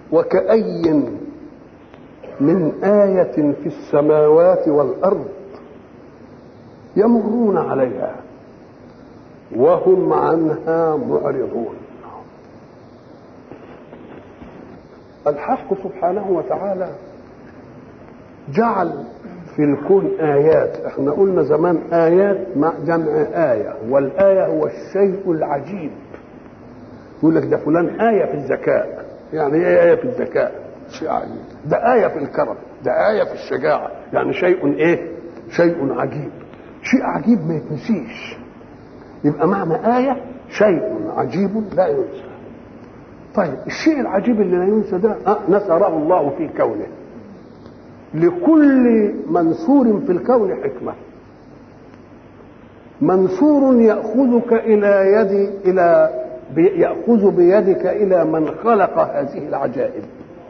وكأي من آية في السماوات والأرض يمرون عليها وهم عنها معرضون الحق سبحانه وتعالى جعل في الكون آيات احنا قلنا زمان آيات مع جمع آية والآية هو الشيء العجيب يقول لك ده فلان آية في الذكاء يعني ايه آية في الذكاء شيء عجيب ده آية في الكرم ده آية في الشجاعة يعني شيء ايه شيء عجيب شيء عجيب ما يتنسيش يبقى معنى آية شيء عجيب لا ينسى طيب الشيء العجيب اللي لا ينسى ده أه نثره الله في كونه لكل منصور في الكون حكمة منصور يأخذك إلى يد إلى يأخذ بيدك إلى من خلق هذه العجائب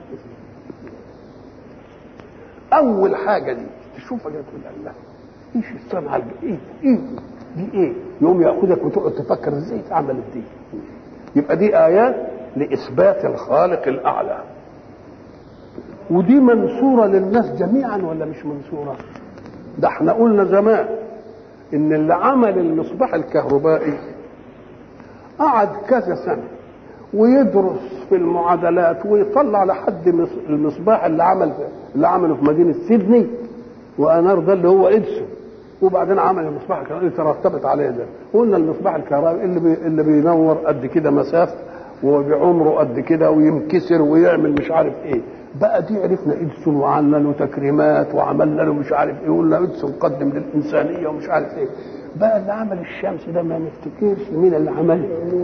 أول حاجة دي تشوفها كده تقول الله ايش الصنعة ايه ايه دي ايه يوم ياخذك وتقعد تفكر ازاي اتعملت دي يبقى دي ايات لاثبات الخالق الاعلى ودي منصوره للناس جميعا ولا مش منصوره ده احنا قلنا زمان ان اللي عمل المصباح الكهربائي قعد كذا سنه ويدرس في المعادلات ويطلع لحد المصباح اللي عمل اللي عمله في مدينه سيدني وانار ده اللي هو ادسون وبعدين عمل المصباح الكهربائي ترتبت عليه ده قلنا المصباح الكهربائي اللي بي اللي بينور قد كده مسافه وبعمره قد كده وينكسر ويعمل مش عارف ايه بقى دي عرفنا ادسون وعملنا له تكريمات وعملنا له مش عارف ايه قلنا ادسون قدم للانسانيه ومش عارف ايه بقى اللي عمل الشمس ده ما نفتكرش مين اللي عمله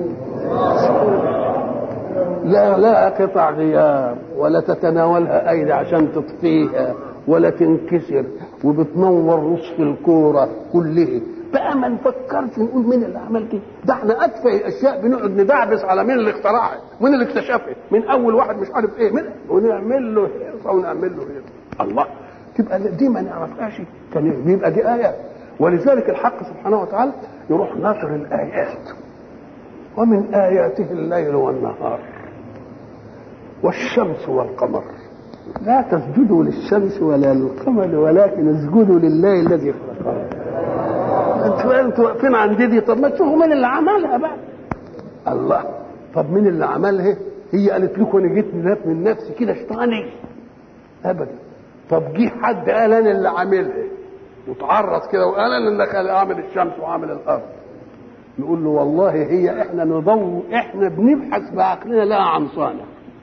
لا لا قطع غيار ولا تتناولها ايدي عشان تطفيها ولا تنكسر وبتنور نصف الكوره كلها بقى ما نفكرش نقول مين اللي عمل كده ده احنا اتفه الاشياء بنقعد ندعبس على مين اللي اخترعها مين اللي اكتشفها من اول واحد مش عارف ايه من ونعمل له هيصه ونعمل له هيصه الله تبقى دي ما نعرفهاش كان يبقى دي ايات ولذلك الحق سبحانه وتعالى يروح ناشر الايات ومن اياته الليل والنهار والشمس والقمر لا تسجدوا للشمس ولا للقمر ولكن اسجدوا لله الذي خلقها انتوا انتوا واقفين عند دي طب ما تشوفوا مين اللي عملها بقى الله طب مين اللي عملها هي قالت لكم انا جيت من نفسي كده شطاني ابدا طب جه حد قال انا اللي عاملها وتعرض كده وقال انا اللي اعمل الشمس وعامل الارض نقول له والله هي احنا نضو احنا بنبحث بعقلنا لها عن صانع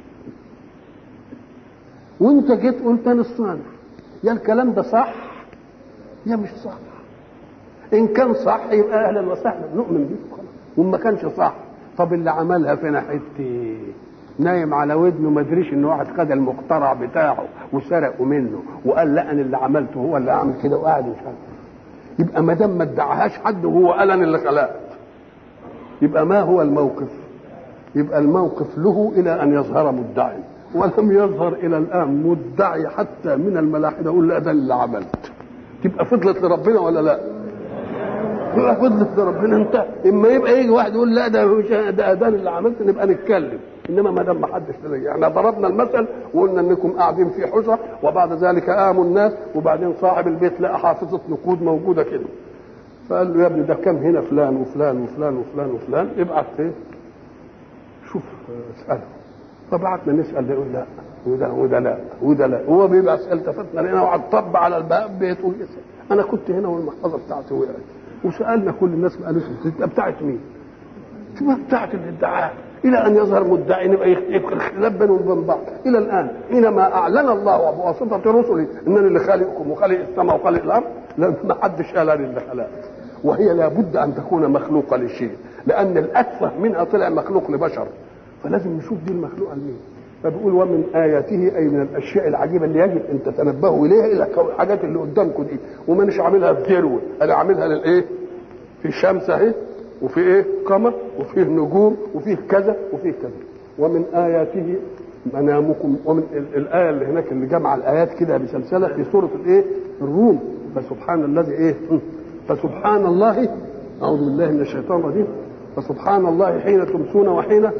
وانت جيت قلت انا الصانع يا الكلام ده صح يا مش صح ان كان صح يبقى اهلا وسهلا نؤمن بيه خلاص وما كانش صح طب اللي عملها فينا حته نايم على ودنه ما ادريش ان واحد خد المخترع بتاعه وسرقه منه وقال لا انا اللي عملته هو اللي عمل كده وقاعد مش عارف يبقى ما دام ما ادعاهاش حد وهو قال انا اللي خلقت يبقى ما هو الموقف يبقى الموقف له الى ان يظهر مدعي ولم يظهر الى الان مدعي حتى من الملاحده يقول لا ده اللي عملت تبقى فضلت لربنا ولا لا؟ يبقى فضلت لربنا انت اما يبقى يجي واحد يقول لا ده مش ده ده اللي عملت نبقى نتكلم انما ما دام ما حدش احنا ضربنا المثل وقلنا انكم قاعدين في حجره وبعد ذلك قاموا الناس وبعدين صاحب البيت لقى حافظه نقود موجوده كده فقال له يا ابني ده كم هنا فلان وفلان وفلان وفلان وفلان ابعت ايه شوف اساله فبعتنا نسال يقول لا وده وده لا وده لا هو بيبقى التفتنا لقينا واحد طب على الباب بيقول انا كنت هنا والمحفظه بتاعتي وقعت وسالنا كل الناس ما قالوش انت بتاعت مين؟ تبقى بتاعت الادعاء الى ان يظهر مدعي نبقى يبقى الخلاف بينهم وبين بعض الى الان حينما اعلن الله بواسطه رسله انني اللي خالقكم وخالق السماء وخالق الارض ما حدش قال انا اللي خلقت وهي لابد ان تكون مخلوقه لشيء لان الاتفه منها طلع مخلوق لبشر فلازم نشوف دي المخلوقه لمين فبيقول ومن اياته اي من الاشياء العجيبه اللي يجب ان تتنبهوا اليها الى الحاجات اللي قدامكم دي وما مش عاملها في ذروه انا عاملها للايه؟ في شمس اهي وفي ايه؟ قمر وفيه نجوم وفيه كذا وفيه كذا ومن اياته منامكم ومن الايه اللي هناك اللي جمع الايات كده بسلسله في سوره الايه؟ الروم فسبحان الذي ايه؟ فسبحان الله اعوذ بالله من الشيطان الرجيم فسبحان الله حين تمسون وحين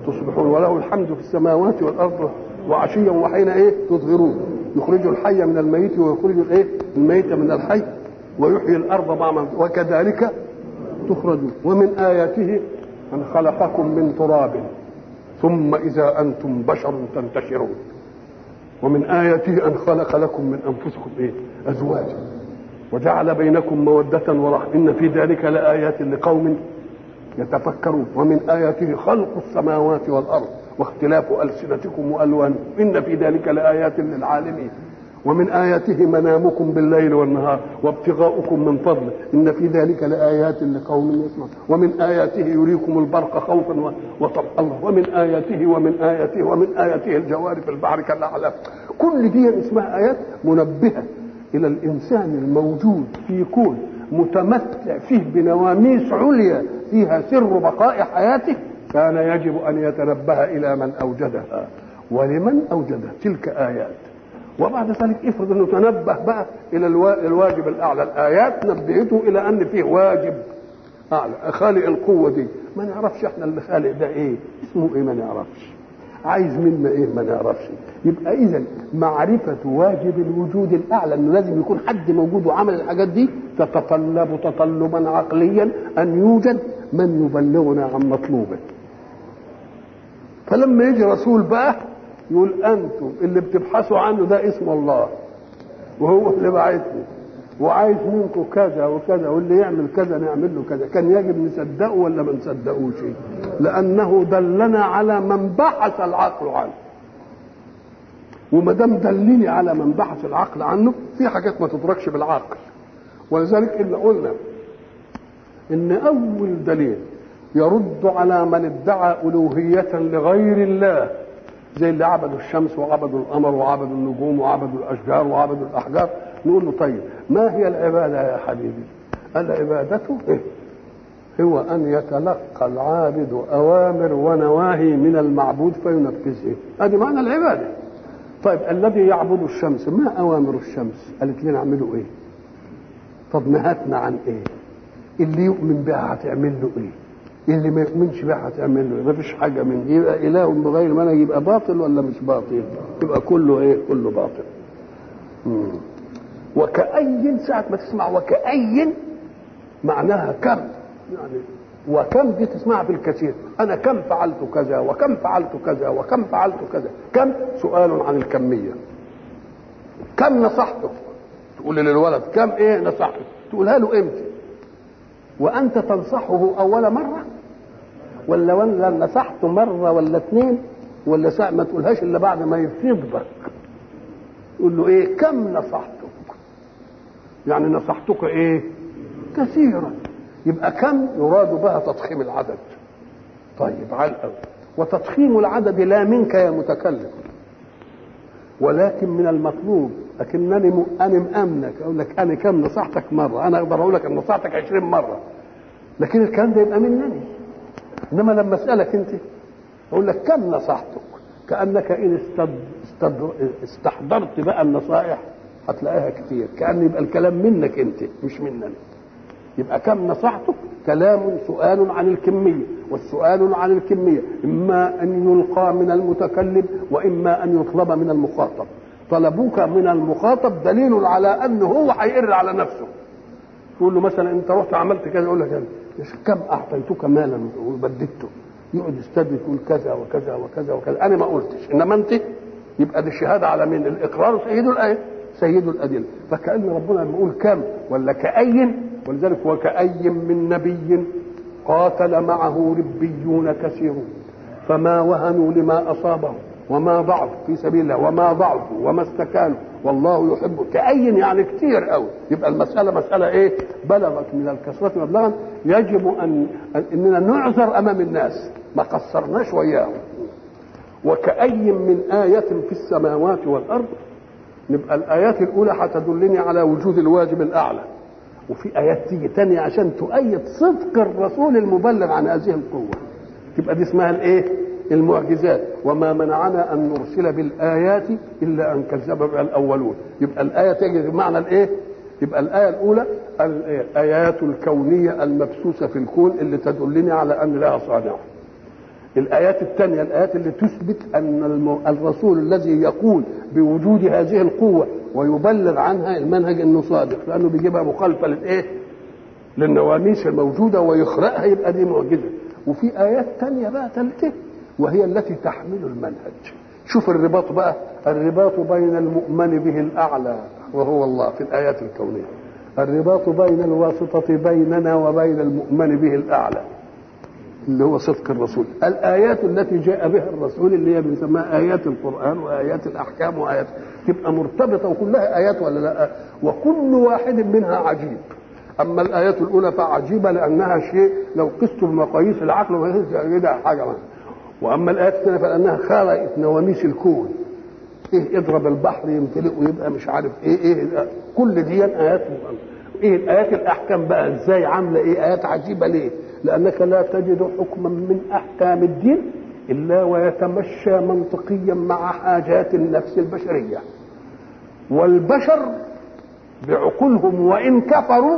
تصبحون وله الحمد في السماوات والارض وعشيا وحين ايه تظهرون يخرج الحي من الميت ويخرج الايه الميت من الحي ويحيي الارض مع من وكذلك تخرجون ومن اياته ان خلقكم من تراب ثم اذا انتم بشر تنتشرون ومن اياته ان خلق لكم من انفسكم ايه ازواجا وجعل بينكم موده ورحمه ان في ذلك لايات لقوم يتفكرون ومن اياته خلق السماوات والارض واختلاف السنتكم والوانكم ان في ذلك لايات للعالمين ومن آياته منامكم بالليل والنهار وابتغاؤكم من فضله إن في ذلك لآيات لقوم يسمعون ومن آياته يريكم البرق خوفا وطمعا الله ومن آياته ومن آياته ومن آياته الجوار في البحر كالأعلام كل دي اسمها آيات منبهة إلى الإنسان الموجود في كون متمتع فيه بنواميس عليا فيها سر بقاء حياته كان يجب أن يتنبه إلى من أوجدها ولمن أوجدها تلك آيات وبعد ذلك افرض انه تنبه بقى الى الواجب الاعلى الايات نبهته الى ان فيه واجب اعلى خالق القوه دي ما نعرفش احنا اللي خالق ده ايه اسمه ايه ما نعرفش عايز منا ايه ما نعرفش يبقى اذا معرفه واجب الوجود الاعلى انه لازم يكون حد موجود وعمل الحاجات دي تتطلب تطلبا عقليا ان يوجد من يبلغنا عن مطلوبه فلما يجي رسول بقى يقول انتم اللي بتبحثوا عنه ده اسم الله وهو اللي بعتني وعايز منكم كذا وكذا واللي يعمل كذا نعمل له كذا كان يجب نصدقه ولا ما نصدقوش لانه دلنا على من بحث العقل عنه وما دام دلني على من بحث العقل عنه في حاجات ما تدركش بالعقل ولذلك اللي قلنا ان اول دليل يرد على من ادعى الوهيه لغير الله زي اللي عبدوا الشمس وعبدوا القمر وعبدوا النجوم وعبدوا الاشجار وعبدوا الاحجار نقول له طيب ما هي العباده يا حبيبي؟ العباده إيه؟ هو ان يتلقى العابد اوامر ونواهي من المعبود فينفذها هذه معنى العباده طيب الذي يعبد الشمس ما اوامر الشمس؟ قالت لنا اعملوا ايه؟ طب نهتنا عن ايه؟ اللي يؤمن بها هتعمل له ايه؟ اللي ما يؤمنش بها هتعمل له ما فيش حاجه من دي يبقى اله بغير منهج يبقى باطل ولا مش باطل يبقى كله ايه كله باطل مم. وكأي ساعة ما تسمع وكأي معناها كم يعني وكم دي تسمعها في الكثير انا كم فعلت كذا وكم فعلت كذا وكم فعلت كذا كم سؤال عن الكميه كم نصحته تقول للولد كم ايه نصحته تقولها له امتى وانت تنصحه اول مره ولا ولا نصحته مره ولا اثنين ولا ساعة ما تقولهاش الا بعد ما يفيض بك تقول له ايه كم نصحتك يعني نصحتك ايه كثيرا يبقى كم يراد بها تضخيم العدد طيب على الأول وتضخيم العدد لا منك يا متكلم ولكن من المطلوب لكنني انا مامنك اقول لك انا كم نصحتك مره انا اقدر اقول لك ان نصحتك 20 مره لكن الكلام ده يبقى منني انما لما اسالك انت اقول لك كم نصحتك كانك ان استد... استد... استحضرت بقى النصائح هتلاقيها كتير كان يبقى الكلام منك انت مش مننا يبقى كم نصحتك كلام سؤال عن الكمية والسؤال عن الكمية إما أن يلقى من المتكلم وإما أن يطلب من المخاطب طلبوك من المخاطب دليل على أنه هو هيقر على نفسه تقول له مثلا أنت رحت عملت كذا يقول لك كم أعطيتك مالا وبددته يقعد يستدرك يقول كذا وكذا وكذا وكذا أنا ما قلتش إنما أنت يبقى دي الشهادة على مين الإقرار سيد الآية سيد الأدلة فكأن ربنا بيقول كم ولا كأي ولذلك وكأي من نبي قاتل معه ربيون كثيرون فما وهنوا لما أصابهم وما ضعفوا في سبيل الله وما ضعفوا وما استكانوا والله يحب كأي يعني كتير قوي يبقى المسألة مسألة ايه بلغت من الكثرة مبلغا يجب أن أننا نعذر أمام الناس ما قصرناش وياهم وكأي من آية في السماوات والأرض نبقى الآيات الأولى هتدلني على وجود الواجب الأعلى وفي آيات تيجي تانية عشان تؤيد صدق الرسول المبلغ عن هذه القوة تبقى دي اسمها الإيه؟ المعجزات وما منعنا أن نرسل بالآيات إلا أن كذب بها الأولون يبقى الآية تيجي بمعنى الإيه؟ يبقى الآية الأولى الآيات الكونية المبثوثة في الكون اللي تدلني على أن لها صانع الآيات الثانية الآيات اللي تثبت أن الم- الرسول الذي يقول بوجود هذه القوة ويبلغ عنها المنهج أنه صادق لأنه بيجيبها مخالفة للإيه؟ للنواميس الموجودة ويخرقها يبقى دي معجزة وفي آيات تانية بقى ثالثة وهي التي تحمل المنهج شوف الرباط بقى الرباط بين المؤمن به الأعلى وهو الله في الآيات الكونية الرباط بين الواسطة بيننا وبين المؤمن به الأعلى اللي هو صدق الرسول الآيات التي جاء بها الرسول اللي هي بنسميها آيات القرآن وآيات الأحكام وآيات تبقى مرتبطة وكلها آيات ولا لا وكل واحد منها عجيب أما الآيات الأولى فعجيبة لأنها شيء لو قست بمقاييس العقل ما كده حاجة ما. وأما الآيات الثانية فلأنها خلقت نواميس الكون ايه اضرب البحر يمتلئ ويبقى مش عارف ايه ايه كل دي ايات ايه الايات الاحكام بقى ازاي عامله ايه ايات عجيبه ليه لانك لا تجد حكما من احكام الدين الا ويتمشى منطقيا مع حاجات النفس البشريه والبشر بعقولهم وان كفروا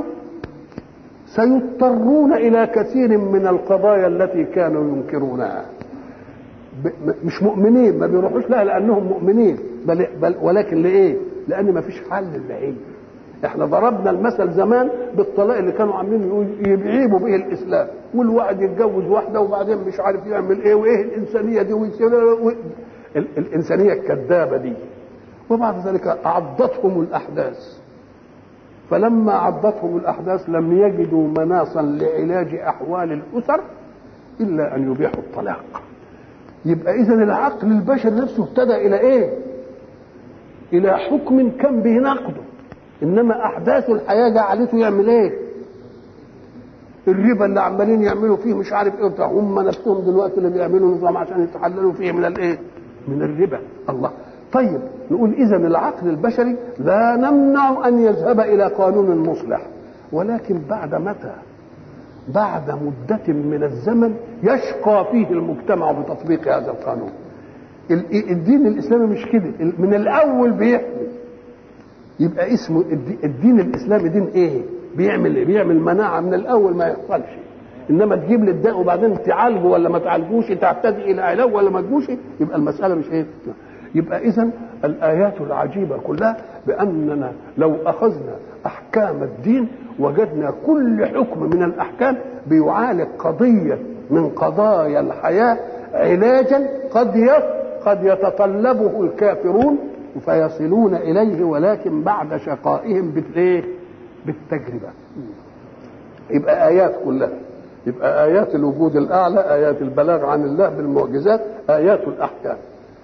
سيضطرون الى كثير من القضايا التي كانوا ينكرونها ب- م- مش مؤمنين ما بيروحوش لها لانهم مؤمنين بل, بل ولكن لايه؟ لان ما فيش حل للعلم احنا ضربنا المثل زمان بالطلاق اللي كانوا عاملين يقول- يعيبوا به الاسلام والواحد يتجوز واحده وبعدين مش عارف يعمل ايه وايه الانسانيه دي ويصير و... ال- الانسانيه الكذابه دي وبعد ذلك عضتهم الاحداث فلما عضتهم الاحداث لم يجدوا مناصا لعلاج احوال الاسر الا ان يبيحوا الطلاق يبقى اذا العقل البشري نفسه ابتدى الى ايه الى حكم كان بيناقضه انما احداث الحياه جعلته يعمل ايه الربا اللي عمالين يعملوا فيه مش عارف ايه وبتاع هم نفسهم دلوقتي اللي بيعملوا نظام عشان يتحللوا فيه من الايه من الربا الله طيب نقول اذا العقل البشري لا نمنع ان يذهب الى قانون مصلح ولكن بعد متى بعد مدة من الزمن يشقى فيه المجتمع بتطبيق هذا القانون ال- الدين الإسلامي مش كده ال- من الأول بيحمي يبقى اسمه الد- الدين الإسلامي دين إيه؟ بيعمل إيه؟ بيعمل مناعة من الأول ما يحصلش إنما تجيب لي الداء وبعدين تعالجه ولا ما تعالجوش تعتدي إلى علاج ولا ما تجوش يبقى المسألة مش إيه؟ يبقى إذا الآيات العجيبة كلها بأننا لو أخذنا أحكام الدين وجدنا كل حكم من الأحكام بيعالج قضية من قضايا الحياة علاجا قد ي- قد يتطلبه الكافرون فيصلون إليه ولكن بعد شقائهم بالإيه؟ بالتجربة يبقى آيات كلها يبقى آيات الوجود الأعلى آيات البلاغ عن الله بالمعجزات آيات الأحكام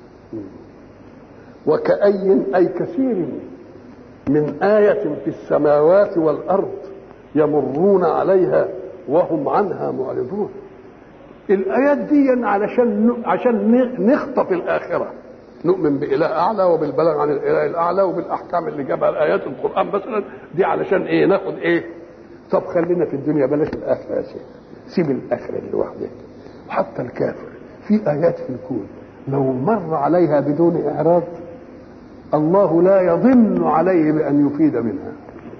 وكأي أي كثير من آية في السماوات والأرض يمرون عليها وهم عنها معرضون الآيات دي علشان عشان نخطف الآخرة نؤمن بإله أعلى وبالبلاغ عن الإله الأعلى وبالأحكام اللي جابها الآيات القرآن مثلا دي علشان إيه ناخد إيه طب خلينا في الدنيا بلاش الآخرة يا شيخ سيب الآخرة دي لوحدها وحتى الكافر في آيات في الكون لو مر عليها بدون إعراض الله لا يضن عليه بأن يفيد منها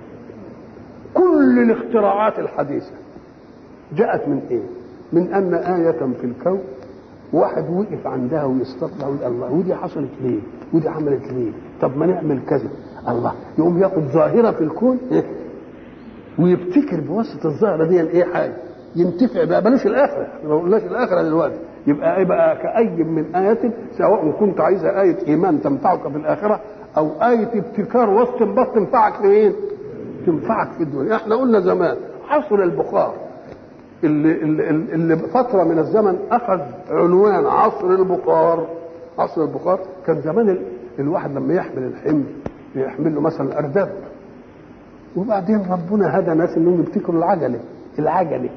كل الاختراعات الحديثة جاءت من ايه من ان آية في الكون واحد وقف عندها ويستطلع ويقول الله ودي حصلت ليه ودي عملت ليه طب ما نعمل كذا الله يقوم ياخد ظاهرة في الكون إيه؟ ويبتكر بواسطة الظاهرة دي ايه حاجة ينتفع بقى بلاش الآخرة ما قلناش الآخرة دلوقتي يبقى ايه بقى كأي من آية سواء كنت عايزة آية إيمان تنفعك في الآخرة أو آية ابتكار واستنباط تنفعك في إيه؟ تنفعك في الدنيا احنا قلنا زمان عصر البخار اللي, اللي, اللي فترة من الزمن أخذ عنوان عصر البخار عصر البخار كان زمان ال- الواحد لما يحمل الحمل يحمل له مثلا أرداب وبعدين ربنا هدى ناس انهم يبتكروا العجله العجله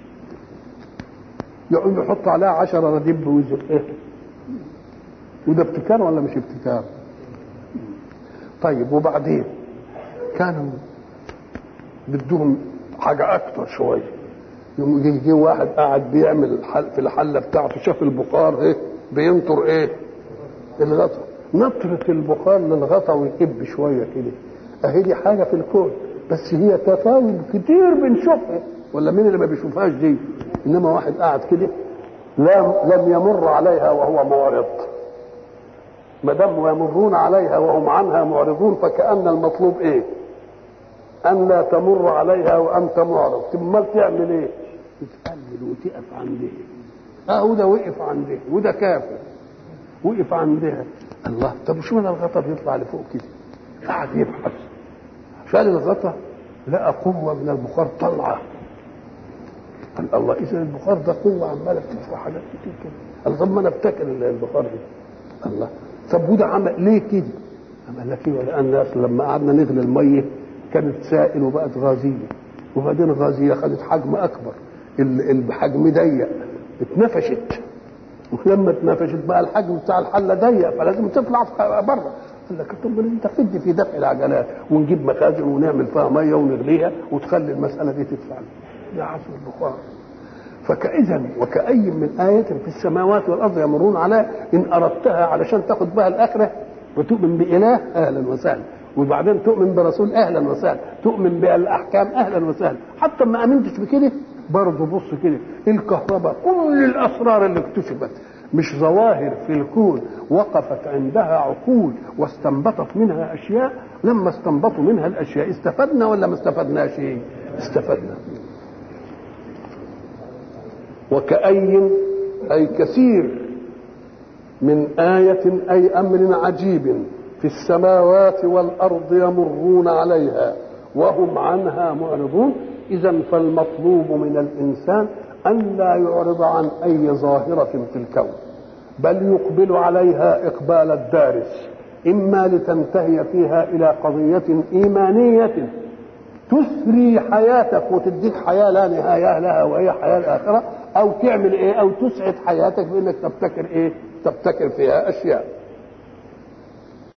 يقعدوا يحطوا عليها عشرة رديب ويزقها وده ابتكار ولا مش ابتكار طيب وبعدين كانوا بدهم حاجة أكتر شوية يوم يجي يجي واحد قاعد بيعمل حل في الحلة بتاعته شاف البخار ايه بينطر ايه الغطا نطرة البخار للغطا ويكب شوية كده اهي دي حاجة في الكون بس هي تفاوت كتير بنشوفها ولا مين اللي ما بيشوفهاش دي انما واحد قاعد كده لم لم يمر عليها وهو معرض ما دام يمرون عليها وهم عنها معرضون فكأن المطلوب ايه؟ أن لا تمر عليها وأنت معرض، امال تعمل ايه؟ تتقلل وتقف عندها. اه وده وقف عندها وده كافر. وقف عندها. الله طب شو من الغطا بيطلع لفوق كده؟ قعد يبحث. شال الغطا لقى قوة من البخار طالعة. قال الله إذا البخار ده قوة عمالة بتدفع حاجات كتير كده. قال طب ما أنا أفتكر البخار دي. الله طب وده عمل ليه كده؟ قال لك ايه لان اصل لما قعدنا نغلي الميه كانت سائل وبقت غازيه وبعدين غازيه خدت حجم اكبر الحجم ضيق اتنفشت ولما اتنفشت بقى الحجم بتاع الحله ضيق فلازم تطلع بره قال لك طب انت فد في دفع العجلات ونجيب مخازن ونعمل فيها ميه ونغليها وتخلي المساله دي تدفع يا عصر البخار فكإذا وكأي من آية في السماوات والأرض يمرون عليها إن أردتها علشان تاخد بها الآخرة وتؤمن بإله أهلا وسهلا وبعدين تؤمن برسول أهلا وسهلا تؤمن بالأحكام أهلا وسهلا حتى ما آمنتش بكده برضه بص كده الكهرباء كل الأسرار اللي اكتشفت مش ظواهر في الكون وقفت عندها عقول واستنبطت منها أشياء لما استنبطوا منها الأشياء استفدنا ولا ما استفدناش استفدنا وكأي أي كثير من آية أي أمر عجيب في السماوات والأرض يمرون عليها وهم عنها معرضون إذا فالمطلوب من الإنسان أن لا يعرض عن أي ظاهرة في الكون بل يقبل عليها إقبال الدارس إما لتنتهي فيها إلى قضية إيمانية تثري حياتك وتديك حياة لا نهاية لها وهي حياة الآخرة او تعمل ايه او تسعد حياتك بانك تبتكر ايه تبتكر فيها اشياء